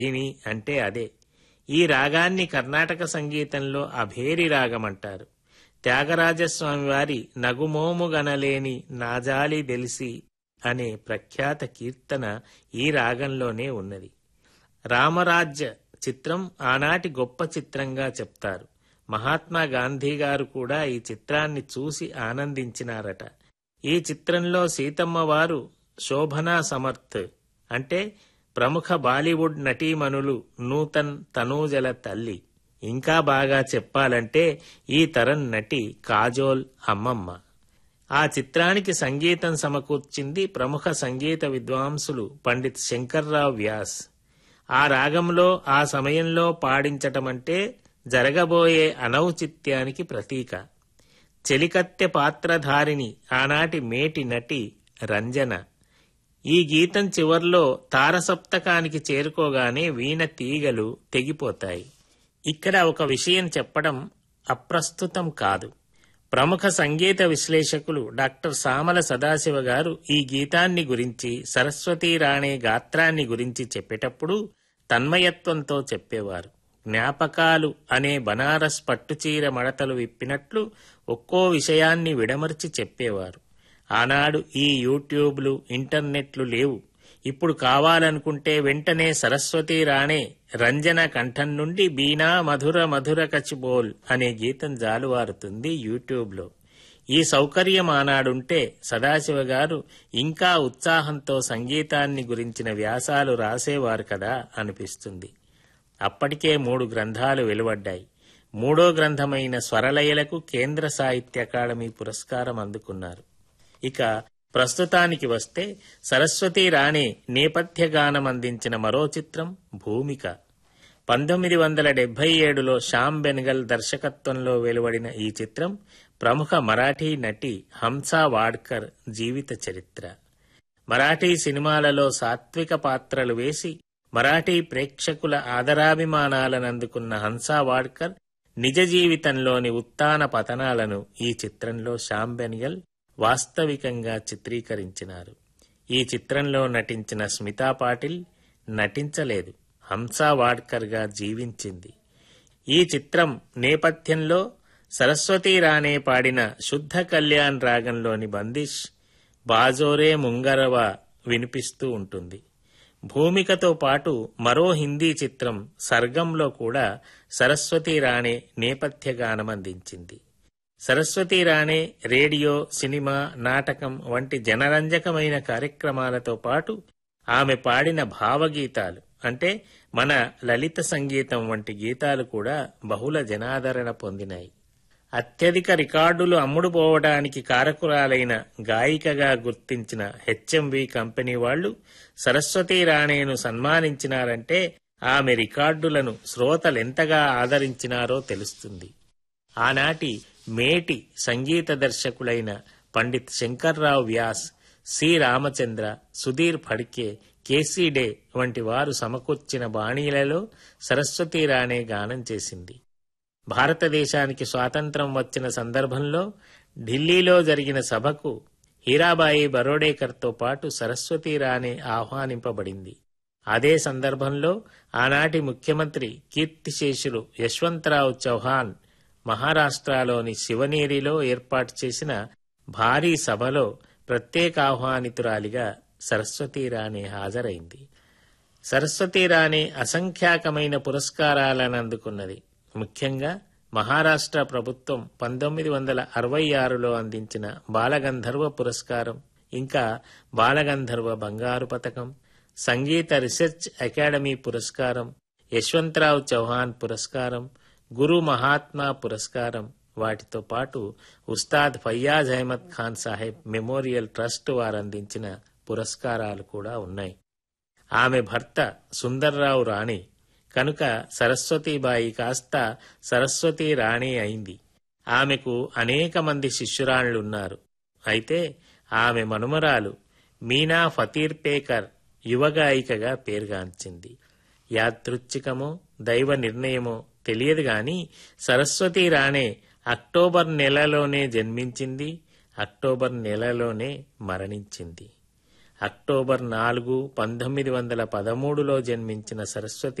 ఇని అంటే అదే ఈ రాగాన్ని కర్ణాటక సంగీతంలో అభేరి రాగం అంటారు త్యాగరాజస్వామి వారి నగుమోము గనలేని నాజాలి దెలిసి అనే ప్రఖ్యాత కీర్తన ఈ రాగంలోనే ఉన్నది రామరాజ్య చిత్రం ఆనాటి గొప్ప చిత్రంగా చెప్తారు మహాత్మా గాంధీ గారు కూడా ఈ చిత్రాన్ని చూసి ఆనందించినారట ఈ చిత్రంలో సీతమ్మ వారు శోభనా సమర్థ్ అంటే ప్రముఖ బాలీవుడ్ నటీమణులు నూతన్ తనూజల తల్లి ఇంకా బాగా చెప్పాలంటే ఈ తరం నటి కాజోల్ అమ్మమ్మ ఆ చిత్రానికి సంగీతం సమకూర్చింది ప్రముఖ సంగీత విద్వాంసులు పండిత్ శంకర్రావు వ్యాస్ ఆ రాగంలో ఆ సమయంలో పాడించటమంటే జరగబోయే అనౌచిత్యానికి ప్రతీక చెలికత్తె పాత్రధారిని ఆనాటి మేటి నటి రంజన ఈ గీతం చివర్లో తారసప్తకానికి చేరుకోగానే వీణ తీగలు తెగిపోతాయి ఇక్కడ ఒక విషయం చెప్పడం అప్రస్తుతం కాదు ప్రముఖ సంగీత విశ్లేషకులు డాక్టర్ సామల సదాశివ గారు ఈ గీతాన్ని గురించి సరస్వతీ రాణే గాత్రాన్ని గురించి చెప్పేటప్పుడు తన్మయత్వంతో చెప్పేవారు జ్ఞాపకాలు అనే బనారస్ పట్టుచీర మడతలు విప్పినట్లు ఒక్కో విషయాన్ని విడమర్చి చెప్పేవారు ఆనాడు ఈ యూట్యూబ్లు ఇంటర్నెట్లు లేవు ఇప్పుడు కావాలనుకుంటే వెంటనే సరస్వతి రాణే రంజన కంఠం నుండి బీనా మధుర మధుర కచిబోల్ అనే గీతం జాలువారుతుంది యూట్యూబ్లో ఈ సౌకర్యం ఆనాడుంటే సదాశివ గారు ఇంకా ఉత్సాహంతో సంగీతాన్ని గురించిన వ్యాసాలు రాసేవారు కదా అనిపిస్తుంది అప్పటికే మూడు గ్రంథాలు వెలువడ్డాయి మూడో గ్రంథమైన స్వరలయలకు కేంద్ర సాహిత్య అకాడమీ పురస్కారం అందుకున్నారు ఇక ప్రస్తుతానికి వస్తే సరస్వతి రాణి నేపథ్య గానం అందించిన మరో చిత్రం భూమిక పంతొమ్మిది వందల డెబ్బై ఏడులో శ్యామ్ బెనగల్ దర్శకత్వంలో వెలువడిన ఈ చిత్రం ప్రముఖ మరాఠీ నటి హంసా వాడ్కర్ జీవిత చరిత్ర మరాఠీ సినిమాలలో సాత్విక పాత్రలు వేసి మరాఠీ ప్రేక్షకుల ఆదరాభిమానాలను అందుకున్న హంసా వాడ్కర్ నిజ జీవితంలోని ఉత్తాన పతనాలను ఈ చిత్రంలో శ్యామ్ బెనగల్ వాస్తవికంగా చిత్రీకరించినారు ఈ చిత్రంలో నటించిన స్మితా పాటిల్ నటించలేదు హంసా వాడ్కర్గా జీవించింది ఈ చిత్రం నేపథ్యంలో సరస్వతీ రాణే పాడిన శుద్ధ కళ్యాణ్ రాగంలోని బందిష్ బాజోరే ముంగరవ వినిపిస్తూ ఉంటుంది భూమికతో పాటు మరో హిందీ చిత్రం సర్గంలో కూడా సరస్వతీ రాణే నేపథ్య గానం అందించింది సరస్వతీ రాణే రేడియో సినిమా నాటకం వంటి జనరంజకమైన కార్యక్రమాలతో పాటు ఆమె పాడిన భావగీతాలు అంటే మన లలిత సంగీతం వంటి గీతాలు కూడా బహుళ జనాదరణ పొందినాయి అత్యధిక రికార్డులు అమ్ముడుపోవడానికి కారకురాలైన గాయికగా గుర్తించిన హెచ్ఎంవి కంపెనీ వాళ్లు సరస్వతీ రాణేను సన్మానించినారంటే ఆమె రికార్డులను శ్రోతలెంతగా ఆదరించినారో తెలుస్తుంది ఆనాటి మేటి సంగీత దర్శకులైన పండిత్ శంకర్రావు వ్యాస్ సి రామచంద్ర సుధీర్ ఫడ్కే కేసీ డే వంటి వారు సమకూర్చిన బాణీలలో సరస్వతీ రాణే గానం చేసింది భారతదేశానికి స్వాతంత్రం వచ్చిన సందర్భంలో ఢిల్లీలో జరిగిన సభకు హీరాబాయి బరోడేకర్తో పాటు సరస్వతీ రాణే ఆహ్వానింపబడింది అదే సందర్భంలో ఆనాటి ముఖ్యమంత్రి కీర్తిశేషులు యశ్వంతరావు చౌహాన్ మహారాష్ట్రలోని శివనేరిలో ఏర్పాటు చేసిన భారీ సభలో ప్రత్యేక ఆహ్వానితురాలిగా సరస్వతీ రాణే హాజరైంది సరస్వతీ రాణే అసంఖ్యాకమైన పురస్కారాలను అందుకున్నది ముఖ్యంగా మహారాష్ట్ర ప్రభుత్వం పంతొమ్మిది వందల అరవై ఆరులో అందించిన బాలగంధర్వ పురస్కారం ఇంకా బాలగంధర్వ బంగారు పథకం సంగీత రీసెర్చ్ అకాడమీ పురస్కారం యశ్వంతరావు చౌహాన్ పురస్కారం గురు మహాత్మా పురస్కారం వాటితో పాటు ఉస్తాద్ ఫయ్యాజ్ అహ్మద్ ఖాన్ సాహెబ్ మెమోరియల్ ట్రస్ట్ వారు అందించిన పురస్కారాలు కూడా ఉన్నాయి ఆమె భర్త సుందర్రావు రాణి కనుక సరస్వతీబాయి కాస్త సరస్వతీ రాణి అయింది ఆమెకు అనేక మంది శిష్యురాళ్లున్నారు అయితే ఆమె మనుమరాలు మీనా ఫతీర్ పేకర్ యువగాయికగా పేరుగాంచింది యాదృచ్ఛికమో దైవ నిర్ణయమో తెలియదు గాని సరస్వతీ రాణే అక్టోబర్ నెలలోనే జన్మించింది అక్టోబర్ నెలలోనే మరణించింది అక్టోబర్ నాలుగు పంతొమ్మిది వందల పదమూడులో జన్మించిన సరస్వతి